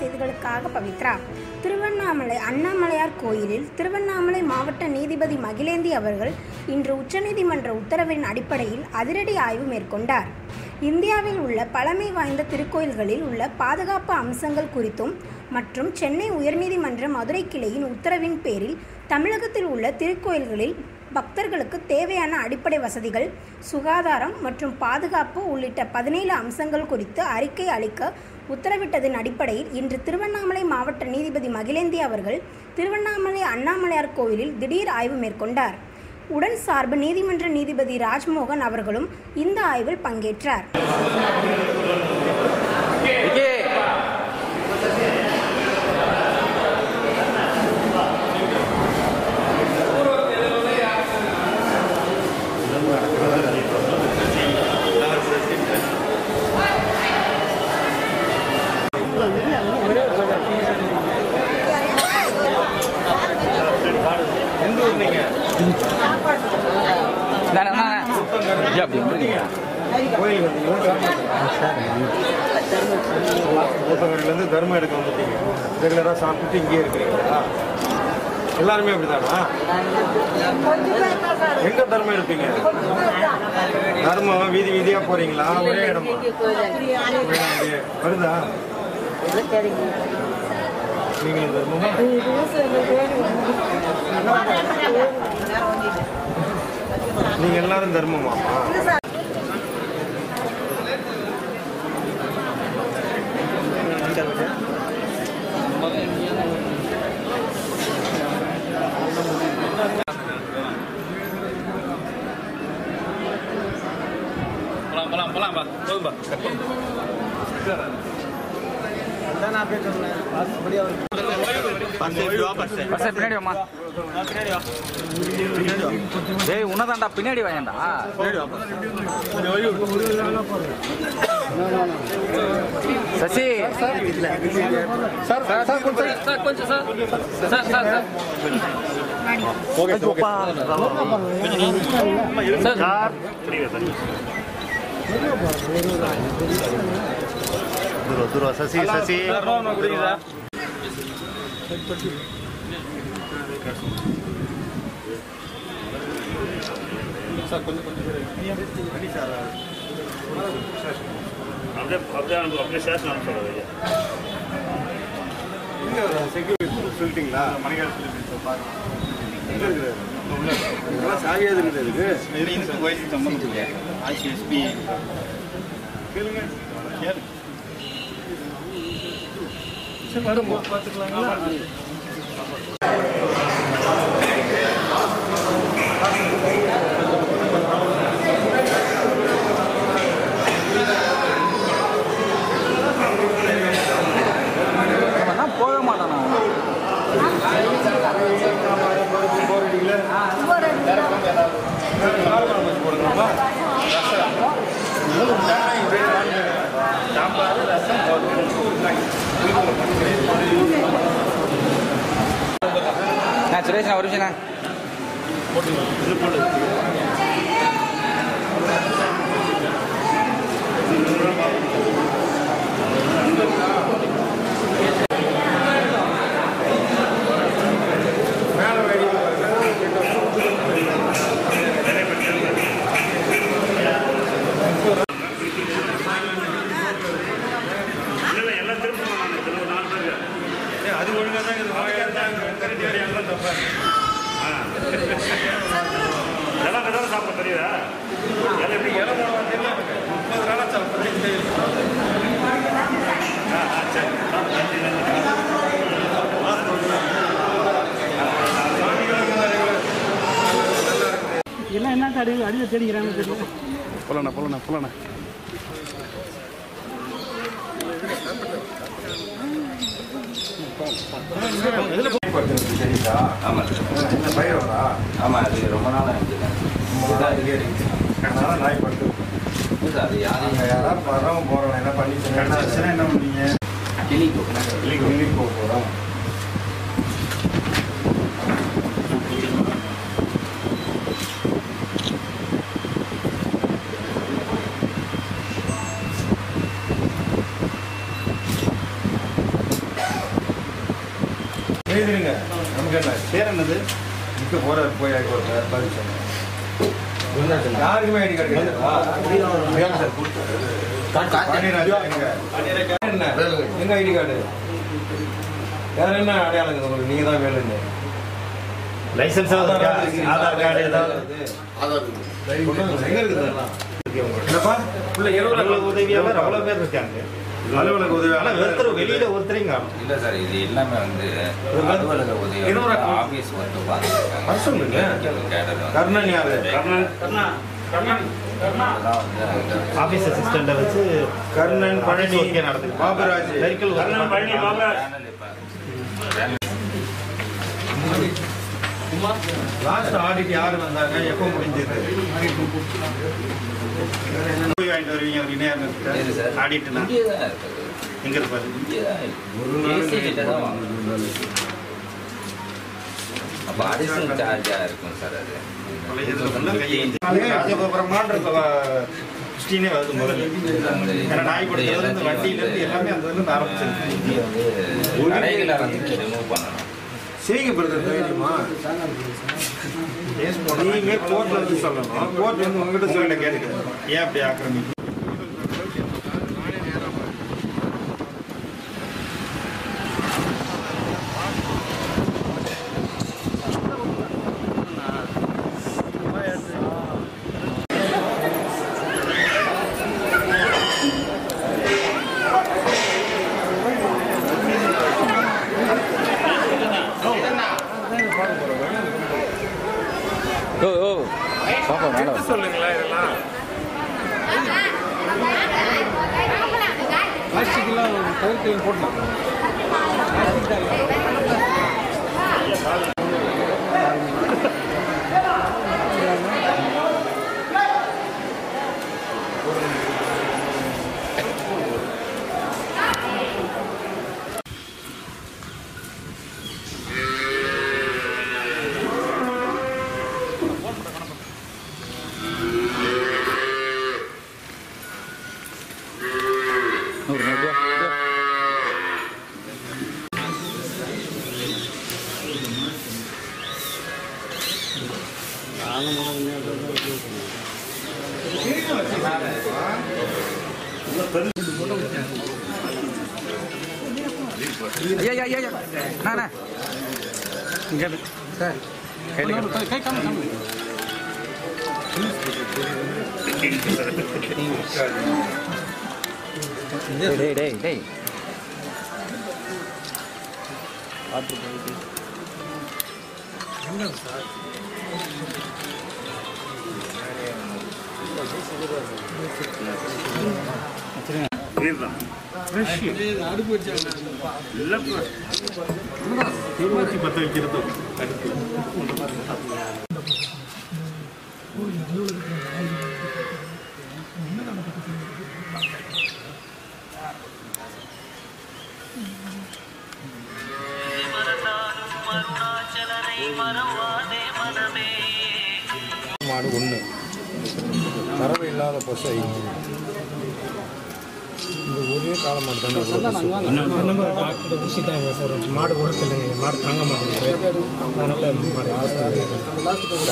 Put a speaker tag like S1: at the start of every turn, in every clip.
S1: செய்திகளுக்காக பவித்ரா திருவண்ணாமலை அண்ணாமலையார் கோயிலில் திருவண்ணாமலை மாவட்ட நீதிபதி மகிழேந்தி அவர்கள் இன்று உச்சநீதிமன்ற உத்தரவின் அடிப்படையில் அதிரடி ஆய்வு மேற்கொண்டார் இந்தியாவில் உள்ள பழமை வாய்ந்த திருக்கோயில்களில் உள்ள பாதுகாப்பு அம்சங்கள் குறித்தும் மற்றும் சென்னை உயர்நீதிமன்ற மதுரை கிளையின் உத்தரவின் பேரில் தமிழகத்தில் உள்ள திருக்கோயில்களில் பக்தர்களுக்கு தேவையான அடிப்படை வசதிகள் சுகாதாரம் மற்றும் பாதுகாப்பு உள்ளிட்ட பதினேழு அம்சங்கள் குறித்து அறிக்கை அளிக்க உத்தரவிட்டதன் அடிப்படையில் இன்று திருவண்ணாமலை மாவட்ட நீதிபதி மகிழேந்தி அவர்கள் திருவண்ணாமலை அண்ணாமலையார் கோவிலில் திடீர் ஆய்வு மேற்கொண்டார் உடன் சார்பு நீதிமன்ற நீதிபதி ராஜ்மோகன் அவர்களும் இந்த ஆய்வில் பங்கேற்றார்
S2: ஊத்தங்கரையிலேருந்து தர்மம் எடுக்க வந்துட்டீங்க ரெகுலராக சாப்பிட்டுட்டு இங்கேயே இருக்கிறீங்களா எல்லாருமே அப்படிதானா எங்க தர்மம் எடுப்பீங்க தர்மம் வீதி வீதியா போறீங்களா ஒரே இடமா ஒரே இடமே. வருதா நீங்களும் தர்மமா நீங்க எல்லாரும் தர்மமாமா
S3: போலாம் போலாம் போலாம் பா போதும்பா
S4: பஸ் பின்னாடி வாமா ஏய் உன்னதாண்டா பின்னாடி வாயேண்டா சசி
S3: சார் கொஞ்சம் sir sir sir sir sir
S2: தூரம் தூரம் சசி சசி
S5: அப்படியே அப்படியே அனுப்பு அப்படியே ஸ்டேஷன் அனுப்ப சொல்லுங்க
S2: செக்யூரிட்டி சொல்லிட்டீங்களா மணிகால் சாவியாது இருக்குது கேளுங்க
S4: அவன் போக மாட்டானா நான் சுரேஷ் ஒரு நிமிஷம்
S5: இல்லை எல்லாம் திரும்ப நான் திரும்ப நாலு பேர்
S2: அது ஒழுங்கா தான் இது வாயா தான் கரண்டி எல்லாம் தப்பா
S5: இதெல்லாம் தான் சாப்பிட தெரியுதா எல்லாம் எப்படி
S2: இலை போடுவாங்க தெரியல முப்பது நாளா சாப்பிட்றேன் தெரியல
S6: எல்லாம் என்ன காடு அடியில் தேடிக்கிறாங்க தெரியல
S2: போலண்ணா போலண்ணா போலண்ணா தெரியுதா
S4: ஆமாம்
S2: இந்த பயிரோடா
S4: ஆமாம் அது ரொம்ப நாளாக இருந்துச்சு இதுதான் இங்கே இருக்கு
S2: அதனால நாய் பட்டு
S4: அது யாரையும்
S2: அங்கே யாராவது வரோம் போகிறோம் என்ன பண்ணி சொன்னா என்ன பண்ணீங்க
S4: கிளிக்கு
S2: கிளிக்கு போக போகிறோம் எழுதிருங்க நமக்கு என்ன பேர் என்னது நிற்க போறாரு போய் ஆகி போறாரு பதில் சொல்லுங்க யாருக்குமே ஐடி கார்டு கிடையாதா பாண்டியராஜா எங்க என்ன எங்க ஐடி கார்டு வேற என்ன அடையாளங்க உங்களுக்கு நீங்க தான் வேலுன்னு
S5: லைசன்ஸ் ஆதார் கார்டு ஏதாவது
S2: எங்க இருக்குது என்னப்பா
S5: உள்ள அலுவலக உதவியாளர் அவ்வளவு பேர் இருக்காங்க
S2: அலுவலக உதவி
S5: ஆனா ஒருத்தர் வெளியில ஒருத்தரையும் காணும்
S4: இல்ல சார் இது எல்லாமே வந்து அலுவலக உதவி
S5: இன்னொரு
S4: ஆபீஸ் வந்து பார்த்துருக்காங்க
S2: அது சொல்லுங்க.
S4: கேடர் வந்து
S2: கர்ணன் யாரு
S4: அதெல்லாம் வந்து
S5: ஆபீஸ் அசிஸ்டண்ட வச்சு
S2: கர்ணன் பழனி
S5: ஒர்க்கே நடத்துக்கு
S2: பாபராஜ்
S5: கிளரிக்கல் கர்ணன் பழனி பாபராஜ்
S4: சேனல் இப்ப
S2: லாஸ்ட் ஆடிட் யாரு வந்தாங்க எப்போ முடிஞ்சது போய் வாங்கிட்டு வருவீங்க அப்படின்னு யார்
S4: எது
S2: நிறுத்த?
S4: சார்
S5: ஆடிட்னா
S4: இங்கே தான் இருக்குது
S5: எங்க இருப்பாரு
S4: இங்கே தான் ஏசி கிட்ட தான் வாங்கணும் அப்போ அடிஷனல் சார்ஜாக இருக்கும் சார் அது
S5: ராஜகோபுரமான்ற கிறிஸ்டினே வருது முதல்ல ஏன்னா நாய்ப்படுத்தல இருந்து வண்டியில இருந்து எல்லாமே அந்த இருந்து ஆரம்பிச்சிருக்கு
S4: இங்கே வந்து கடைகளை வந்து ரிமூவ் பண்ணணும்
S2: செய்யுங்க பிரதர் தைரியமா
S5: நீங்க கோர்ட்ல வந்து சொல்லணும் கோர்ட் வந்து உங்ககிட்ட சொல்லிட்ட கேட்டுக்க ஏன் அப்படி ஆக்கிரமிக்கு
S6: பிளாஸ்டிக்லாம் தவிர்த்து போடலாம் இங்கே சார் கை காமி காமி
S4: டேய் டேய் டேய்
S5: இதுதான்
S6: அடுப்பு வச்சாங்க
S5: இல்லப்பா தீர்மானிச்சு பத்த வைக்கிறதும் அடுத்து
S2: மாடு ஒன்று கறவை இல்லாத பசு ஐந்து இந்த ஒரே கால மாடு தானே இவ்வளோ பசு.
S6: நம்ம டாக்டர் ஊசி தான் சார் மாடு கூட சொல்லுங்க மாடு தாங்க மாட்டேங்குது அதனால மாடு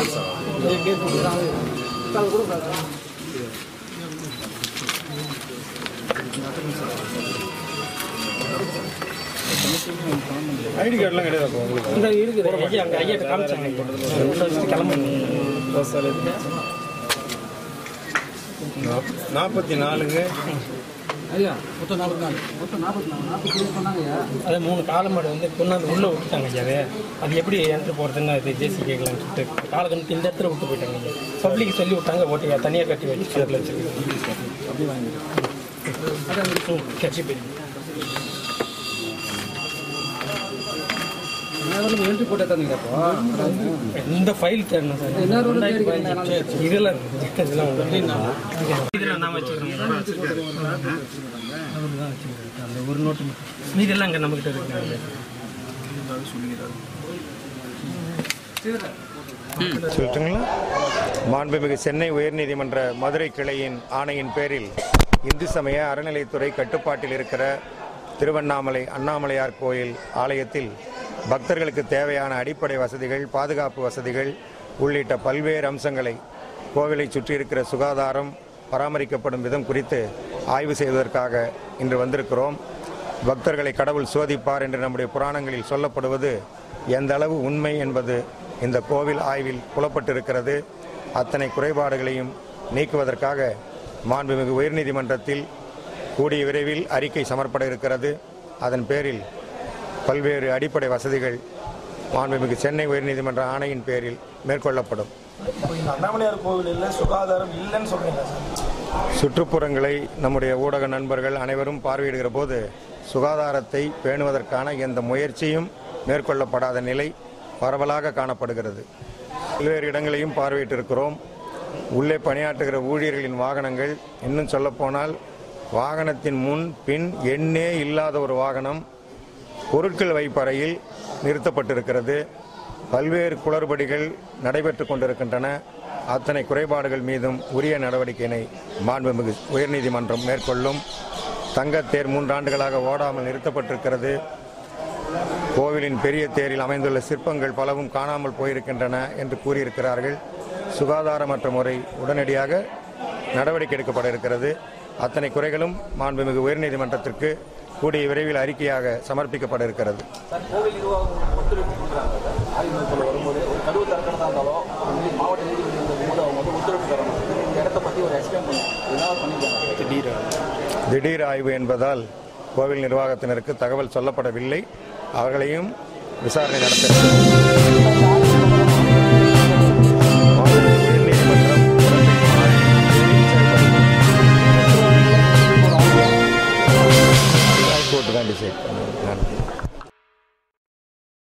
S2: ஐடி கார்டுலாம் கிடையாது அப்போ உங்களுக்கு
S6: இந்த இருக்குது ஐயா அங்கே ஐயா காமிச்சாங்க கிளம்பணும் சார்
S2: நாப்- நாற்பத்தி நாலுங்க
S6: ஐயா மொத்தம் நாற்பத்தி நாலு மொத்தம் நாற்பத்தி நாலு நாற்பத்தி சொன்னாங்க அதே மூணு காளை மாடு வந்து கொண்டாந்து உள்ளே விட்டுட்டாங்க ஐயா அது அது எப்படி என்ட்ரு போகிறதுன்னு அது ஜேசி கேட்கலான்னு சொல்லிட்டு காலை கண்டு இந்த இடத்துல விட்டு போயிட்டாங்க ஐயா பப்ளிக் சொல்லி விட்டாங்க ஓட்டி தனியாக கட்டி வச்சு அதில் வச்சுருக்காங்க அப்படி வாங்கி கட்சி போய் என்ட்ரி போட்டே இந்த ஃபைல் தேடணும் சார் ரெண்டாயிரத்தி பதினஞ்சு இதெல்லாம் இருக்கு. இதெல்லாம் உண்டு. இதெல்லாம் நான் வச்சுக்கிறேன் அவர் தான் வச்சுக்கிறாரு அந்த ஒரு நோட்டு மட்டும் மீதெல்லாம் இங்கே நம்மகிட்ட இருக்கு
S2: சொல்லட்டுங்களா மாண்புமிகு சென்னை உயர்நீதிமன்ற மதுரை கிளையின் ஆணையின் பேரில் இந்து சமய அறநிலைத்துறை கட்டுப்பாட்டில் இருக்கிற திருவண்ணாமலை அண்ணாமலையார் கோயில் ஆலயத்தில்
S7: பக்தர்களுக்கு தேவையான அடிப்படை வசதிகள் பாதுகாப்பு வசதிகள் உள்ளிட்ட பல்வேறு அம்சங்களை கோவிலை சுற்றி இருக்கிற சுகாதாரம் பராமரிக்கப்படும் விதம் குறித்து ஆய்வு செய்வதற்காக இன்று வந்திருக்கிறோம் பக்தர்களை கடவுள் சோதிப்பார் என்று நம்முடைய புராணங்களில் சொல்லப்படுவது எந்த அளவு உண்மை என்பது இந்த கோவில் ஆய்வில் புலப்பட்டிருக்கிறது அத்தனை குறைபாடுகளையும் நீக்குவதற்காக மாண்புமிகு உயர்நீதிமன்றத்தில் கூடிய விரைவில் அறிக்கை சமர்ப்பட இருக்கிறது அதன் பேரில் பல்வேறு அடிப்படை வசதிகள் மாண்புமிகு சென்னை உயர்நீதிமன்ற ஆணையின் பேரில் மேற்கொள்ளப்படும்
S8: இப்போ இந்த அண்ணாமலையார் கோவிலில் சுகாதாரம் இல்லைன்னு சொல்றீங்க சார்
S7: சுற்றுப்புறங்களை நம்முடைய ஊடக நண்பர்கள் அனைவரும் பார்வையிடுகிற போது சுகாதாரத்தை பேணுவதற்கான எந்த முயற்சியும் மேற்கொள்ளப்படாத நிலை பரவலாக காணப்படுகிறது பல்வேறு இடங்களையும் பார்வையிட்டிருக்கிறோம் உள்ளே பணியாற்றுகிற ஊழியர்களின் வாகனங்கள் இன்னும் சொல்லப்போனால் வாகனத்தின் முன் பின் எண்ணே இல்லாத ஒரு வாகனம் பொருட்கள் வைப்பறையில் நிறுத்தப்பட்டிருக்கிறது பல்வேறு குளறுபடிகள் நடைபெற்று கொண்டிருக்கின்றன அத்தனை குறைபாடுகள் மீதும் உரிய நடவடிக்கையினை மாண்புமிகு உயர்நீதிமன்றம் மேற்கொள்ளும் தங்கத்தேர் மூன்றாண்டுகளாக ஓடாமல் நிறுத்தப்பட்டிருக்கிறது கோவிலின் பெரிய தேரில் அமைந்துள்ள சிற்பங்கள் பலவும் காணாமல் போயிருக்கின்றன என்று கூறியிருக்கிறார்கள் சுகாதாரமற்ற முறை உடனடியாக நடவடிக்கை எடுக்கப்பட இருக்கிறது அத்தனை குறைகளும் மாண்புமிகு உயர்நீதிமன்றத்திற்கு கூடிய விரைவில் அறிக்கையாக சமர்ப்பிக்கப்பட இருக்கிறது
S4: சார் கோவில் நிர்வாகம் ஒத்துழைப்பு கொடுக்குறாங்க சார் ஆய்வு மேற்கொள்ள வரும்போது ஒரு கதவு திறக்கிறதா இருந்தாலும் வந்து மாவட்ட நீதிபதி வந்து அவங்க வந்து ஒத்துழைப்பு தரணும் இந்த இடத்த பற்றி ஒரு எக்ஸ்பிளைன் பண்ணணும் இதெல்லாம் பண்ணிக்கலாம்
S7: திடீர் ஆய்வு என்பதால் கோவில் நிர்வாகத்தினருக்கு தகவல் சொல்லப்படவில்லை அவர்களையும் விசாரணை நடத்த உயர்நீதிமன்றம் ஹைகோர்ட்டு தான் டிசைட் பண்ணுது நன்றி